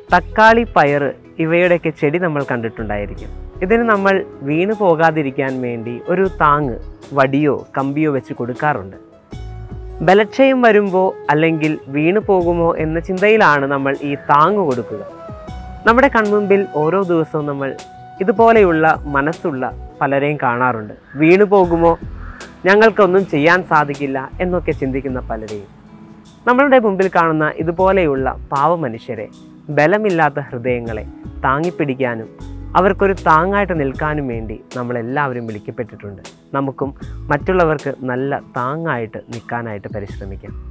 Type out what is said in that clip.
തക്കാളി പയറ് ഇവയുടെയൊക്കെ ചെടി നമ്മൾ കണ്ടിട്ടുണ്ടായിരിക്കും ഇതിന് നമ്മൾ വീണു പോകാതിരിക്കാൻ വേണ്ടി ഒരു താങ്ങ് വടിയോ കമ്പിയോ വെച്ച് കൊടുക്കാറുണ്ട് ബലക്ഷയം വരുമ്പോൾ അല്ലെങ്കിൽ വീണു പോകുമോ എന്ന ചിന്തയിലാണ് നമ്മൾ ഈ താങ്ങ് കൊടുക്കുക നമ്മുടെ കൺമുമ്പിൽ ഓരോ ദിവസവും നമ്മൾ ഇതുപോലെയുള്ള മനസ്സുള്ള പലരെയും കാണാറുണ്ട് വീണു പോകുമോ ഞങ്ങൾക്കൊന്നും ചെയ്യാൻ സാധിക്കില്ല എന്നൊക്കെ ചിന്തിക്കുന്ന പലരെയും നമ്മളുടെ മുമ്പിൽ കാണുന്ന ഇതുപോലെയുള്ള പാവ മനുഷ്യരെ ബലമില്ലാത്ത ഹൃദയങ്ങളെ താങ്ങിപ്പിടിക്കാനും അവർക്കൊരു താങ്ങായിട്ട് നിൽക്കാനും വേണ്ടി നമ്മളെല്ലാവരും വിളിക്കപ്പെട്ടിട്ടുണ്ട് നമുക്കും മറ്റുള്ളവർക്ക് നല്ല താങ്ങായിട്ട് നിൽക്കാനായിട്ട് പരിശ്രമിക്കാം